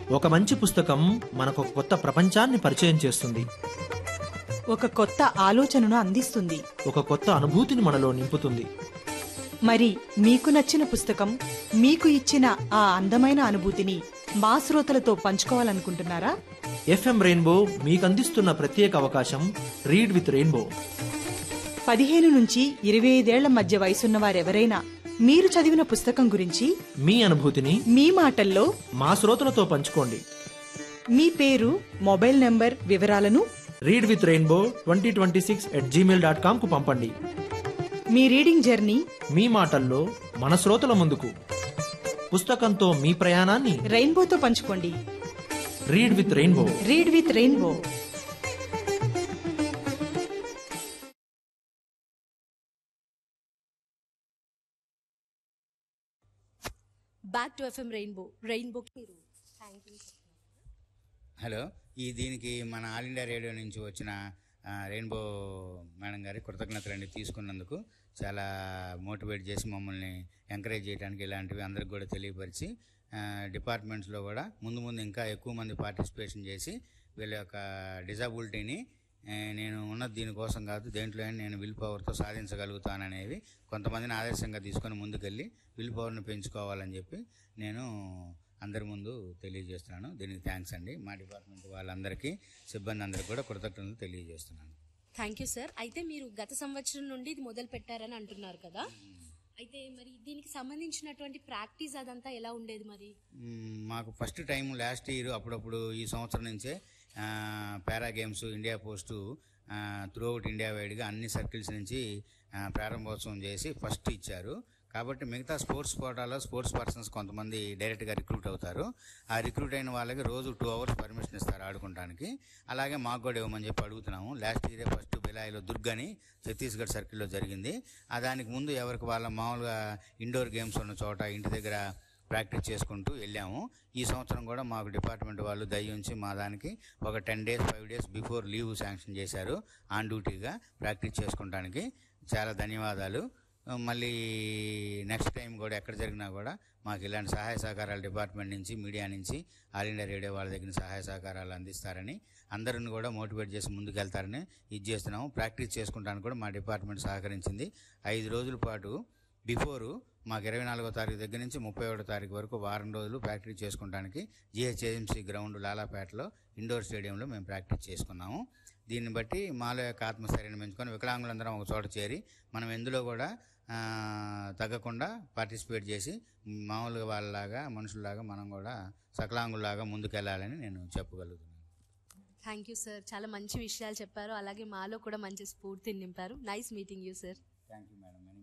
ఒక మంచి పుస్తకం మనకు ఒక కొత్త ప్రపంచాన్ని పరిచయం చేస్తుంది ఒక కొత్త ఆలోచనను అందిస్తుంది ఒక కొత్త అనుభూతిని మనలో నింపుతుంది మరి మీకు నచ్చిన పుస్తకం మీకు ఇచ్చిన ఆ అందమైన అనుభూతిని మా శ్రోతలతో పంచుకోవాలనుకుంటున్నారా ఎఫ్ఎం రెయిన్బో మీకు అందిస్తున్న ప్రత్యేక అవకాశం రీడ్ విత్ రెయిన్బో పదిహేను నుంచి ఇరవై ఐదేళ్ల మధ్య వయసున్న వారెవరైనా మీరు చదివిన పుస్తకం గురించి మీ అనుభూతిని మీ మాటల్లో మా శ్రోతలతో పంచుకోండి మీ పేరు మొబైల్ నంబర్ వివరాలను read with rainbow twenty twenty six at Gmail dot com కు పంపండి మీ రీడింగ్ జర్నీ మీ మాటల్లో మన శ్రోతల ముందుకు పుస్తకంతో మీ ప్రయాణాన్ని రెయిన్బోతో పంచుకోండి read with rainbow read with rainbow back to FM rainbow rainbow thank you hello ఈ దీనికి మన ఆల్ ఇండియా రేడియో నుంచి వచ్చిన ఆ, రెయిన్బో మేడం గారి కృతజ్ఞతలండి తీసుకున్నందుకు చాలా మోటివేట్ చేసి మమ్మల్ని ఎంకరేజ్ చేయడానికి ఇలాంటివి అందరికి కూడా తెలియపరిచి ఆ, డిపార్ట్మెంట్స్లో కూడా ముందు ముందు ఇంకా ఎక్కువ మంది పార్టిసిపేషన్ చేసి వీళ్ళ యొక్క డిజబిలిటీని ఆ, నేను ఉన్నది దీనికోసం కాదు దేంట్లో అయినా నేను విల్ పవర్తో సాధించగలుగుతాననేవి కొంతమందిని ఆదర్శంగా తీసుకొని ముందుకెళ్ళి విల్ పవర్ని పెంచుకోవాలని చెప్పి నేను అందరి ముందు తెలియజేస్తున్నాను దీనికి థ్యాంక్స్ అండి మా డిపార్ట్మెంట్ వాళ్ళందరికీ సిబ్బంది అందరికీ కూడా కృతజ్ఞతలు తెలియజేస్తున్నాను థ్యాంక్ యూ సార్ అయితే మీరు గత సంవత్సరం నుండి ఇది మొదలు పెట్టారని అంటున్నారు కదా అయితే మరి దీనికి సంబంధించినటువంటి ప్రాక్టీస్ అదంతా ఎలా ఉండేది మరి మ్మ్, మాకు ఫస్ట్ టైం లాస్ట్ ఇయర్ అప్పుడప్పుడు ఈ సంవత్సరం నుంచే ఆ, para games India post throughout India వైడ్గా అన్ని సర్కిల్స్ నుంచి ఆ, ప్రారంభోత్సవం చేసి ఫస్ట్ ఇచ్చారు కాబట్టి మిగతా స్పోర్ట్స్ కోటాలో స్పోర్ట్స్ పర్సన్స్ కొంతమంది డైరెక్ట్గా రిక్రూట్ అవుతారు ఆ రిక్రూట్ అయిన వాళ్ళకి రోజు టూ అవర్స్ పర్మిషన్ ఇస్తారు ఆడుకోవడానికి అలాగే మాకు కూడా ఇవ్వమని చెప్పి అడుగుతున్నాము లాస్ట్ ఇయరే ఫస్ట్ బిలాయిలో దుర్గని ఛత్తీస్గఢ్ సర్కిల్లో జరిగింది ఆ దానికి ముందు ఎవరికి వాళ్ళ మామూలుగా ఇండోర్ గేమ్స్ ఉన్న చోట ఇంటి దగ్గర ప్రాక్టీస్ చేసుకుంటూ వెళ్ళాము ఈ సంవత్సరం కూడా మాకు డిపార్ట్మెంట్ వాళ్ళు దయ ఉంచి మా దానికి ఒక ten days five days before leave sanction చేశారు ఆన్ డ్యూటీగా ప్రాక్టీస్ చేసుకోవడానికి చాలా ధన్యవాదాలు మళ్ళీ నెక్స్ట్ టైం కూడా ఎక్కడ జరిగినా కూడా మాకు ఇలాంటి సహాయ సహకారాల డిపార్ట్మెంట్ నుంచి మీడియా నుంచి ఆల్ ఇండియా రేడియో వాళ్ళ దగ్గర సహాయ సహకారాలు అందిస్తారని అందరిని కూడా మోటివేట్ చేసి ముందుకెళ్తారని ఇది చేస్తున్నాము ప్రాక్టీస్ చేసుకుంటానికి కూడా మా డిపార్ట్మెంట్ సహకరించింది ఐదు రోజుల పాటు బిఫోరు మాకు ఇరవై నాలుగో తారీఖు దగ్గర నుంచి ముప్పై ఒకటో తారీఖు వరకు వారం రోజులు ప్రాక్టీస్ చేసుకోవడానికి జిహెచ్ఏఎంసీ గ్రౌండ్ లాలాపేటలో ఇండోర్ స్టేడియంలో మేము ప్రాక్టీస్ చేసుకున్నాము దీన్ని బట్టి మాలో యొక్క ఆత్మస్థైర్యాన్ని పెంచుకొని వికలాంగులందరం ఒక చోట చేరి మనం ఎందులో కూడా ఆ, తగ్గకుండా పార్టిసిపేట్ చేసి మామూలుగా వాళ్ళలాగా మనుషుల్లాగా మనం కూడా సకలాంగుల్లాగా ముందుకెళ్ళాలని నేను చెప్పగలుగుతున్నాను థ్యాంక్ యూ సార్ చాలా మంచి విషయాలు చెప్పారు అలాగే మాలో కూడా మంచి స్ఫూర్తిని నింపారు nice meeting you sir thank you madam